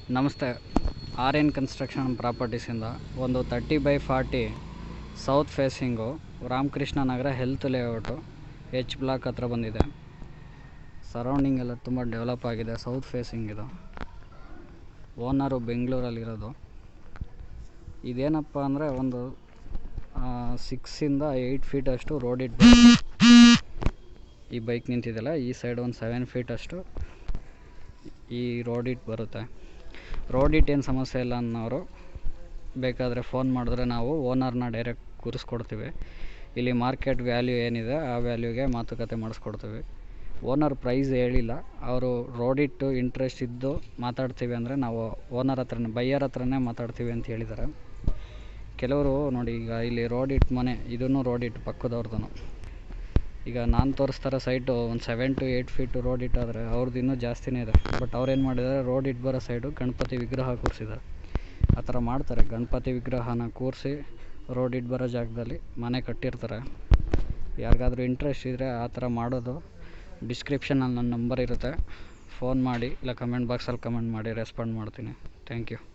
ನಮಸ್ತೆ R N construction ಪ್ರಾಪರ್ಟೀಸಿಂದ ಒಂದು thirty by forty south facing Ramakrishna Nagar health layout H block ಹತ್ರ ಬಂದಿದೆ ಸರೌಂಡಿಂಗ್ ಎಲ್ಲ ತುಂಬ ಡೆವಲಪ್ ಆಗಿದೆ ಸೌತ್ ಫೇಸಿಂಗ್ ಇದು ಓನರು ಬೆಂಗಳೂರಲ್ಲಿರೋದು ಇದೇನಪ್ಪ ಅಂದರೆ ಒಂದು ಸಿಕ್ಸಿಂದ ಏಯ್ಟ್ ಫೀಟ್ ಅಷ್ಟು ರೋಡ್ ಇಟ್ ಈ ಬೈಕ್ ನಿಂತಿದೆಯಲ್ಲ ಈ ಸೈಡ್ ಒಂದು ಸೆವೆನ್ ಫೀಟ್ ಅಷ್ಟು ಈ ರೋಡ್ ಇಟ್ ಬರುತ್ತೆ ರೋಡ್ ಇಟ್ ಏನು ಸಮಸ್ಯೆ ಇಲ್ಲ ಅನ್ನೋರು ಬೇಕಾದರೆ ಫೋನ್ ಮಾಡಿದ್ರೆ ನಾವು ಓನರ್ನ ಡೈರೆಕ್ಟ್ ಕೂರಿಸ್ಕೊಡ್ತೀವಿ ಇಲ್ಲಿ ಮಾರ್ಕೆಟ್ ವ್ಯಾಲ್ಯೂ ಏನಿದೆ ಆ ವ್ಯಾಲ್ಯೂಗೆ ಮಾತುಕತೆ ಮಾಡಿಸ್ಕೊಡ್ತೀವಿ ಓನರ್ ಪ್ರೈಸ್ ಹೇಳಿಲ್ಲ ಅವರು ರೋಡ್ ಇಟ್ಟು ಇಂಟ್ರೆಸ್ಟ್ ಇದ್ದು ಮಾತಾಡ್ತೀವಿ ಅಂದರೆ ನಾವು ಓನರ್ ಹತ್ರನೇ ಬೈಯರ್ ಹತ್ರನೇ ಮಾತಾಡ್ತೀವಿ ಅಂತ ಹೇಳಿದ್ದಾರೆ ಕೆಲವರು ನೋಡಿ ಈಗ ಇಲ್ಲಿ ರೋಡ್ ಇಟ್ ಮನೆ ಇದನ್ನು ರೋಡ್ ಇಟ್ ಪಕ್ಕದವ್ರದ್ದು ಈಗ ನಾನು ತೋರಿಸ್ತಾರೋ ಸೈಟು ಒಂದು seven to eight feet road ಇಟ್ಟಾದರೆ ಅವ್ರದ್ದು ಇನ್ನೂ ಜಾಸ್ತಿನೇ ಇದೆ ಬಟ್ ಅವ್ರು ಏನು ಮಾಡಿದ್ದಾರೆ ರೋಡ್ ಇಟ್ಟು ಬರೋ ಸೈಡು ಗಣಪತಿ ವಿಗ್ರಹ ಕೂರಿಸಿದ್ದಾರೆ ಆ ಥರ ಮಾಡ್ತಾರೆ ಗಣಪತಿ ವಿಗ್ರಹನ ಕೂರಿಸಿ ರೋಡ್ ಇಟ್ಟು ಬರೋ ಜಾಗದಲ್ಲಿ ಮನೆ ಕಟ್ಟಿರ್ತಾರೆ ಯಾರಿಗಾದ್ರೂ ಇಂಟ್ರೆಸ್ಟ್ ಇದ್ದರೆ ಆ ಥರ ಮಾಡೋದು ಡಿಸ್ಕ್ರಿಪ್ಷನಲ್ಲಿ ನನ್ನ ನಂಬರ್ ಇರುತ್ತೆ ಫೋನ್ ಮಾಡಿ ಇಲ್ಲ ಕಮೆಂಟ್ ಬಾಕ್ಸಲ್ಲಿ ಕಮೆಂಟ್ ಮಾಡಿ ರೆಸ್ಪಾಂಡ್ ಮಾಡ್ತೀನಿ ಥ್ಯಾಂಕ್ ಯು